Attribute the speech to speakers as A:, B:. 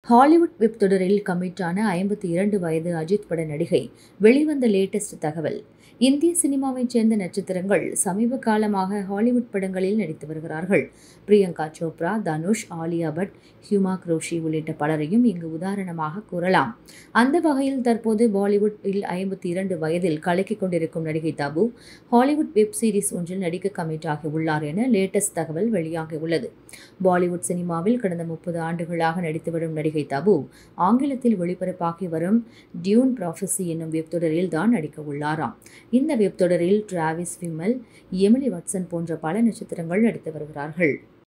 A: Hollywood web தொடரில் கமிட்டான ஐம்பத்தி இரண்டு வயது அஜித் பட நடிகை வெளிவந்த லேட்டஸ்ட் தகவல் இந்திய சினிமாவைச் சேர்ந்த நட்சத்திரங்கள் சமீப காலமாக ஹாலிவுட் படங்களில் நடித்து வருகிறார்கள் பிரியங்கா சோப்ரா தனுஷ் ஆலியா பட் ஹியூமா குரோஷி உள்ளிட்ட பலரையும் இங்கு உதாரணமாக கூறலாம் அந்த வகையில் தற்போது பாலிவுட்டில் ஐம்பத்தி இரண்டு வயதில் கலக்கிக் கொண்டிருக்கும் நடிகை தபு ஹாலிவுட் வெப் சீரிஸ் ஒன்றில் நடிக்க கமிட் ஆகியுள்ளார் என லேட்டஸ்ட் தகவல் வெளியாகியுள்ளது பாலிவுட் சினிமாவில் கடந்த முப்பது ஆண்டுகளாக நடித்து வரும் நடிகை தபு ஆங்கிலத்தில் ஒளிபரப்பாகி வரும் டியூன் ப்ராஃபஸி என்னும் வெப் தொடரில் தான் நடிக்க உள்ளாராம் இந்த வெப் தொடரில் டிராவிஸ் விமல் எமிலி வட்சன் போன்ற பல நட்சத்திரங்கள் நடித்து வருகிறார்கள்